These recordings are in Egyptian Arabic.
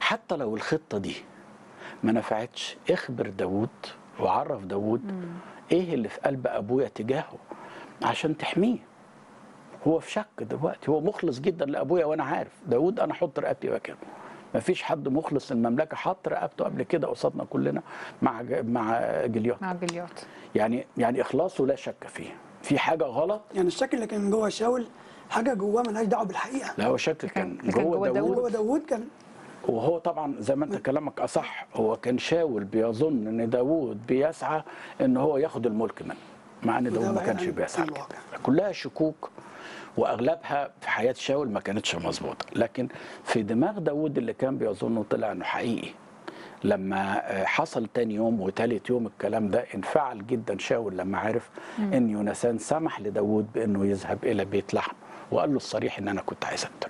حتى لو الخطه دي ما نفعتش اخبر داوود وعرف داوود ايه اللي في قلب ابويا تجاهه عشان تحميه هو في شك دلوقتي هو مخلص جدا لابويا وانا عارف داوود انا احط رقبتي مكانه ما فيش حد مخلص للمملكه حط رقبته قبل كده قصادنا كلنا مع ج- مع جليوت مع جليات يعني يعني اخلاصه لا شك فيه في حاجه غلط يعني الشك اللي كان جوه شاول حاجه جواه ملهاش دعوه بالحقيقه لا هو شك كان كان- كان جوه جوه داوود جوه داوود كان وهو طبعا زي ما انت كلامك اصح هو كان شاول بيظن ان داوود بيسعى ان هو ياخد الملك منه مع ان وده داوود ما بعيد كانش عن بيسعى الواقع. كده كلها شكوك واغلبها في حياه شاول ما كانتش مظبوطه لكن في دماغ داوود اللي كان بيظنه طلع انه حقيقي لما آه، حصل تاني يوم وتالت يوم الكلام ده انفعل جدا شاول لما عرف ان يونسان سمح لداوود بانه يذهب الى بيت لحم وقال له الصريح ان انا كنت عايز اقتله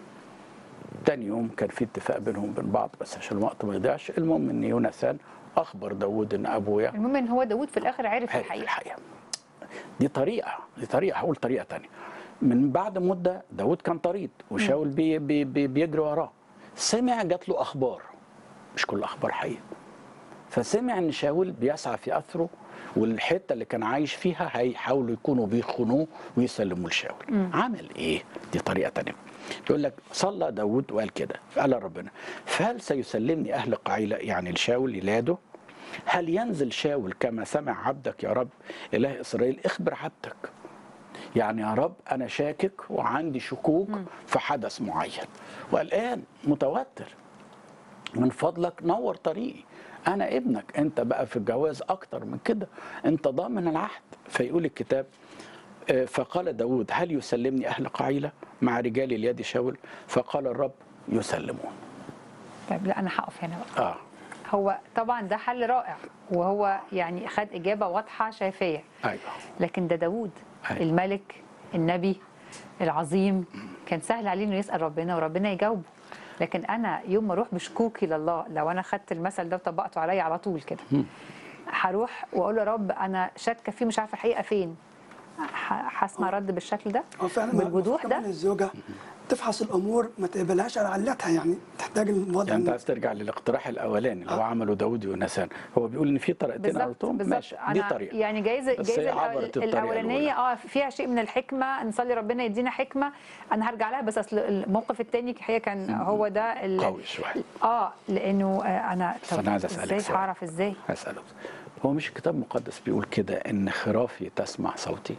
تاني يوم كان في اتفاق بينهم وبين بعض بس عشان الوقت ما يضيعش المهم ان يونسان اخبر داوود ان ابويا المهم ان هو داوود في الاخر عرف عارف الحقيقه الحقيقه دي طريقه دي طريقه هقول طريقه تانية من بعد مده داوود كان طريد وشاول بي بي بي بيجري وراه سمع جات له اخبار مش كل اخبار حقيقه فسمع ان شاول بيسعى في اثره والحته اللي كان عايش فيها هيحاولوا يكونوا بيخونوه ويسلموه لشاول عمل ايه دي طريقه تانية يقول لك صلى داود وقال كده قال ربنا فهل سيسلمني اهل قعيله يعني لشاول يلاده هل ينزل شاول كما سمع عبدك يا رب اله اسرائيل اخبر عبدك يعني يا رب انا شاكك وعندي شكوك في حدث معين والان متوتر من فضلك نور طريقي انا ابنك انت بقى في الجواز اكتر من كده انت ضامن العهد فيقول الكتاب آه، فقال داود هل يسلمني اهل قعيله مع رجال اليد شاول فقال الرب يسلمون طيب لا انا هقف هنا بقى اه هو طبعا ده حل رائع وهو يعني خد اجابه واضحه شافيه ايوه لكن ده داوود أيوة. الملك النبي العظيم كان سهل عليه انه يسال ربنا وربنا يجاوبه لكن انا يوم ما اروح بشكوكي لله لو انا خدت المثل ده وطبقته عليا على طول كده هروح واقول له يا رب انا شاكه فيه مش عارفه الحقيقه فين ح- هسمع رد بالشكل ده هو فعلا بالوضوح المفروض كمان ده الزوجه تفحص الامور ما تقبلهاش على علتها يعني تحتاج الوضع يعني انت إن- عايز ترجع للاقتراح الاولاني اللي هو عمله داود ويونسان هو بيقول ان في طريقتين بالظبط قلتهم بالظبط ماشي دي انا طريقه يعني جايزه بس جايزه هي الأول- عبرت الطريقة الاولانيه الأولى. اه فيها شيء من الحكمه نصلي ربنا يدينا حكمه انا هرجع لها بس اصل الموقف الثاني الحقيقه كان هو ده ال- قوي شوية. اه لانه آه انا بس أنا عايز أسألك ازاي سؤال. هعرف ازاي هسأله هو مش الكتاب المقدس بيقول كده ان خرافي تسمع صوتي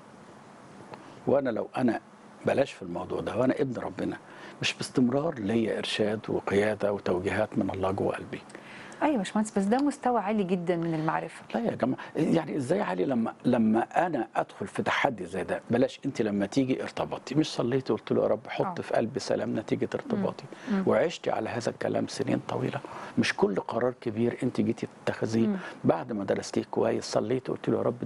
وانا لو انا بلاش في الموضوع ده وانا ابن ربنا مش باستمرار ليا ارشاد وقياده وتوجيهات من الله جوه قلبي ايوه يا باشمهندس بس ده مستوى عالي جدا من المعرفه لا يا جماعه يعني ازاي علي لما لما انا ادخل في تحدي زي ده بلاش انت لما تيجي ارتبطتي مش صليتي قلت له يا رب حط آه. في قلبي سلام نتيجه ارتباطي وعشتي على هذا الكلام سنين طويله مش كل قرار كبير انت جيتي تتخذيه بعد ما درستيه كويس صليتي قلت له يا رب